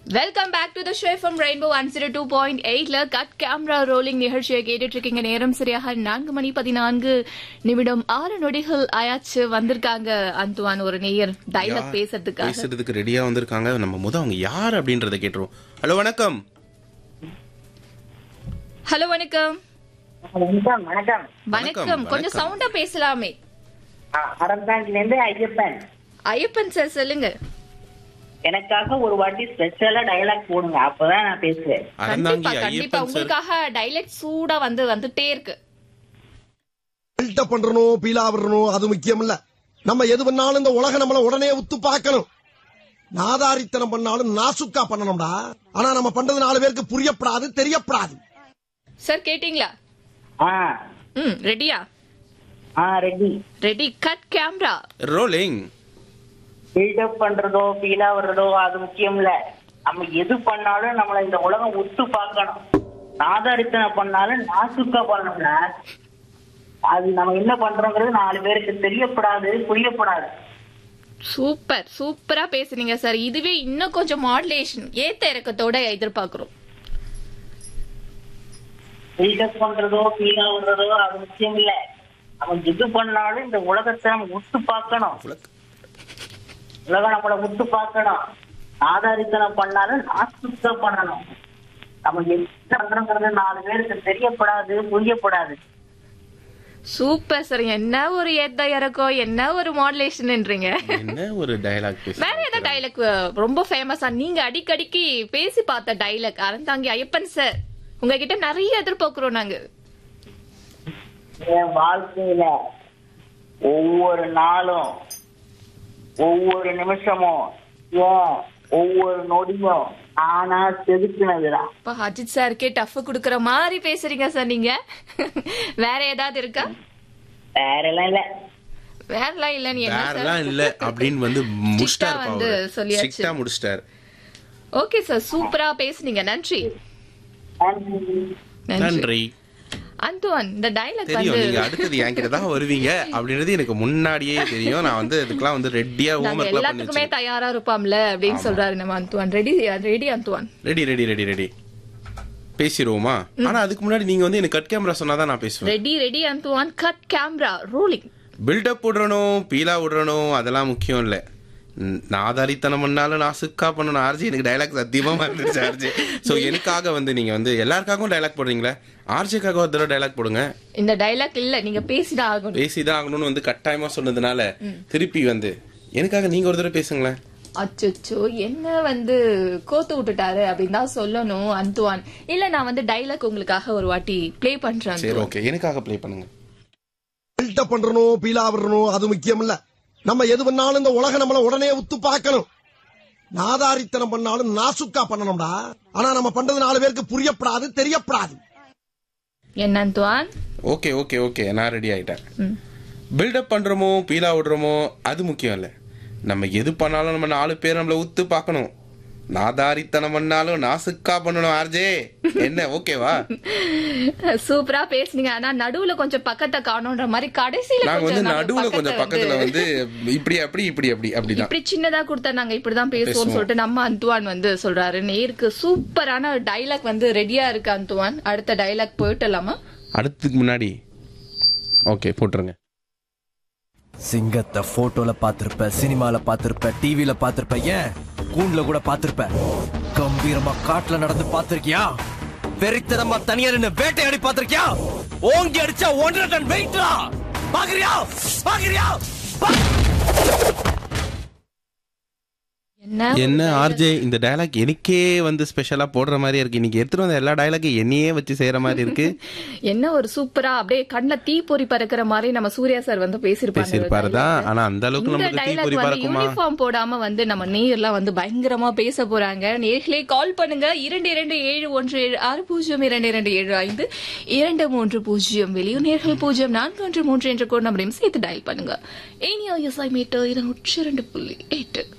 Welcome back to the show from Rainbow one zero two point எயிட்ல cut camera rolling நிகழ்ச்சியை கேட்டுட்டு இருக்கீங்க நேரம் சரியாக நான்கு மணி பதினான்கு நிமிடம் ஆறு நொடிகள் ஆயாச்சு வந்திருக்காங்க அந்துவான் ஒரு நேயர் டைலாக் பேசுறதுக்காக பேசுறதுக்கு ரெடியா வந்திருக்காங்க நம்ம முத அவங்க யார் அப்படின்றத கேட்டுருவோம் ஹலோ வணக்கம் ஹலோ வணக்கம் வணக்கம் வணக்கம் வணக்கம் கொஞ்சம் வணக்கம். சவுண்டா பேசலாமே அறந்தாங்கில இருந்து ஐயப்பன் ஐயப்பன் சார் சொல்லுங்க எனக்காக ஒரு வாட்டி ஸ்பெஷலா டயலாக் போடுங்க அப்பதான் நான் பேசுவேன் அறந்தாங்கி கண்டிப்பா கண்டிப்பா ஐயப்பன் சார் உங்களுக்காக டைலாக் சூடா வந்து வந்துட்டே இருக்கு பில்டப் பண்றணும் பீலா விடணும் அது முக்கியம் இல்ல நம்ம எது பண்ணாலும் இந்த உலக நம்மள உடனே உத்து பார்க்கணும் நாதாரித்தனம் பண்ணாலும் நாசுக்கா பண்ணணும்டா ஆனா நம்ம பண்றது நாலு பேருக்கு புரியப்படாது தெரியப்படாது சார் கேட்டீங்களா ஆ ம் ரெடியா ஆ ready ready cut camera rolling build up பண்றதோ ஃபீலா வர்றதோ அது முக்கியம் இல்ல நம்ம எது பண்ணாலும் நம்மள இந்த உலகம் உத்து பார்க்கணும் நாதாரித்தனம் பண்ணாலும் நாசுக்கா பண்ணணும்ல அது நம்ம என்ன பண்றோங்கிறது நாலு பேருக்கு தெரியப்படாது புரியப்படாது சூப்பர் சூப்பரா பேசுனீங்க சார் இதுவே இன்னும் கொஞ்சம் மாடுலேஷன் ஏத்த இறக்கத்தோட எதிர்பார்க்கிறோம் பில்டப் பண்றதோ ஃபீலா வர்றதோ அது முக்கியம் இல்ல நம்ம எது பண்ணாலும் இந்த உலகத்தை நம்ம உத்து பார்க்கணும் உலகம் நம்மள உத்து பார்க்கணும் ஆதாரித்தனம் பண்ணாலும் நாசுக்க பண்ணணும் நம்ம என்ன பண்றோங்கிறது நாலு பேருக்கு தெரியப்படாது புரியப்படாது சூப்பர் சார் என்ன ஒரு ஏத்த இறக்கம் என்ன ஒரு மாடுலேஷன்ன்றீங்க என்ன ஒரு டயலாக் பேச வேற ஏதாவது டைலாக் ரொம்ப ஃபேமஸா நீங்க அடிக்கடிக்கு பேசி பார்த்த டைலாக் அறந்தாங்கி ஐயப்பன் சார் உங்ககிட்ட நிறைய எதிர்பார்க்கிறோம் நாங்க என் வாழ்க்கையில ஒவ்வொரு நாளும் ஒவ்வொரு நிமிஷமும் ஏன் ஒவ்வொரு நொடியும் ஆனா செதுக்குனதுடா இப்ப அஜித் சாருக்கே டஃப் குடுக்கற மாதிரி பேசுறீங்க சார் நீங்க வேற ஏதாவது இருக்கா வேற எல்லாம் இல்ல வேறலாம் இல்ல நீ என்ன வேறலாம் சார் இல்ல அப்படின்னு வந்து முடிச்சிட்டாரு வந்து சொல்லியாச்சு. ஸ்ட்ரிக்டா முடிச்சிட்டாரு ஓகே சார் சூப்பரா பேசுனீங்க நன்றி நன்றி. நன்றி நன்றி அந்துவான் இந்த டைலாக் தெரியும் வந்து நீங்க அடுத்தது என்கிட்ட தான் வருவீங்க அப்படின்றது எனக்கு முன்னாடியே தெரியும் நான் வந்து இதுக்கெல்லாம் வந்து ரெடியா நாங்க ஹோம்ஒர்க் எல்லாம் பண்ணி எல்லாத்துக்குமே தயாரா இருப்பாம்ல அப்படின்னு சொல்றாரு நம்ம Anthuvan ready ready Anthuvan ready ready ready ready பேசிடுவோமா ஆனா அதுக்கு முன்னாடி நீங்க வந்து எனக்கு கட் கேமரா சொன்னாதான் நான் பேசுவேன் ready ready Anthuvan cut camera rolling build up விடுறணும் பீலா விடுறணும் அதெல்லாம் முக்கியம் இல்ல ம், நான் ஆதாரித்தனம் பண்ணாலும் நான் சுக்கா பண்ணணும் ஆர்ஜி எனக்கு டைலாக் சத்தியமா மறந்துருச்சு ஆர்ஜி சோ எனக்காக வந்து நீங்க வந்து எல்லாருக்காகவும் டைலாக் போடுறீங்களே ஆர்ஜிக்காக ஒரு தடவை டைலாக் போடுங்க இந்த டைலாக் இல்ல நீங்க பேசிதான் ஆகணும் பேசிதான் ஆகணும்னு வந்து கட்டாயமா சொன்னதுனால திருப்பி வந்து எனக்காக நீங்க ஒரு தடவை பேசுங்களேன் அச்சோ என்ன வந்து கோத்து விட்டுட்டாரு அப்படின்னு தான் சொல்லணும் அந்துவான் இல்ல நான் வந்து டைலாக் உங்களுக்காக ஒரு வாட்டி ப்ளே பண்றேன் சரி அந்துவான். ஓகே எனக்காக ப்ளே பண்ணுங்க பில்டப் பண்றணும் பீலா விடணும் அது முக்கியம் இல்ல நம்ம எது பண்ணாலும் இந்த உலக நம்மள உடனே உத்து பார்க்கணும் நாதாரித்தனம் பண்ணாலும் நாசுக்கா பண்ணணும்டா ஆனா நம்ம பண்றது நாலு பேருக்கு புரியப்படாது தெரியப்படாது என்ன அந்துவான் ஓகே ஓகே ஓகே நான் ரெடி ஆயிட்டேன் ம். பில்டப் பண்றோமோ பீலா விடுறோமோ அது முக்கியம் இல்ல நம்ம எது பண்ணாலும் நம்ம நாலு பேர் நம்மள உத்து பார்க்கணும் நாதாரித்தனம் பண்ணாலும் நாசுக்கா பண்ணணும் ஆர்ஜே என்ன ஓகேவா சூப்பரா பேசுனீங்க ஆனா நடுவுல கொஞ்சம் பக்கத்தை காணோன்ற மாதிரி கடைசியில நாங்க வந்து கொஞ்சம் நாங்க நடுவுல கொஞ்சம் பக்கத்தை பக்கத்துல வந்து இப்படி அப்படி இப்படி அப்படி அப்படிதான் இப்படி சின்னதா கொடுத்தா நாங்க இப்படிதான் பேசுவோம் பேசுவோம். சொல்லிட்டு நம்ம அந்துவான் வந்து சொல்றாரு நேருக்கு சூப்பரான டைலாக் வந்து ரெடியா இருக்கு அந்துவான் அடுத்த டைலாக் போயிட்டலாமா அடுத்ததுக்கு முன்னாடி ஓகே போட்டுருங்க சிங்கத்தை போட்டோல பாத்திருப்ப சினிமால பாத்திருப்ப டிவில பாத்திருப்ப ஏன் கூண்டுல கூட பாத்திருப்ப கம்பீரமா காட்டுல நடந்து பாத்திருக்கியா வெறித்தனமா தனியா நின்னு வேட்டையாடி பாத்திருக்கியா ஓங்கி அடிச்சா ஒன்றரை டன் வெயிட்ரா பாக்குறியா பாக்குறியா என்ன என்ன ஆர்ஜே இந்த டயலாக் எனக்கே வந்து ஸ்பெஷலா போடுற மாதிரி இருக்கு இன்னைக்கு எடுத்துட்டு வந்த எல்லா டயலாக்கும் என்னையே வச்சு செய்யற மாதிரி இருக்கு என்ன ஒரு சூப்பரா அப்படியே கண்ணுல தீப்பொறி பறக்கிற மாதிரி நம்ம சூர்யா சார் வந்து பேசிருப்பாங்க பேசியிருப்பாரு தான் ஆனா அந்த அளவுக்கு இந்த நமக்கு டைலாக் தீப்பொறி வந்து பறக்குமா யூனிஃபார்ம் போடாம வந்து நம்ம நேர்லாம் வந்து பயங்கரமா பேச போறாங்க நேர்களே கால் பண்ணுங்க இரண்டு இரண்டு ஏழு ஒன்று ஏழு ஆறு பூஜ்ஜியம் இரண்டு இரண்டு ஏழு ஐந்து இரண்டு மூன்று பூஜ்ஜியம் வெளியூர் நேர்கள் பூஜ்ஜியம் நான்கு ஒன்று மூன்று என்ற கோட் நம்பரையும் சேர்த்து டயல் பண்ணுங்க ஏனியா எஸ்ஐ மீட்டர் இருநூற்றி இரண்டு புள்ளி எட்டு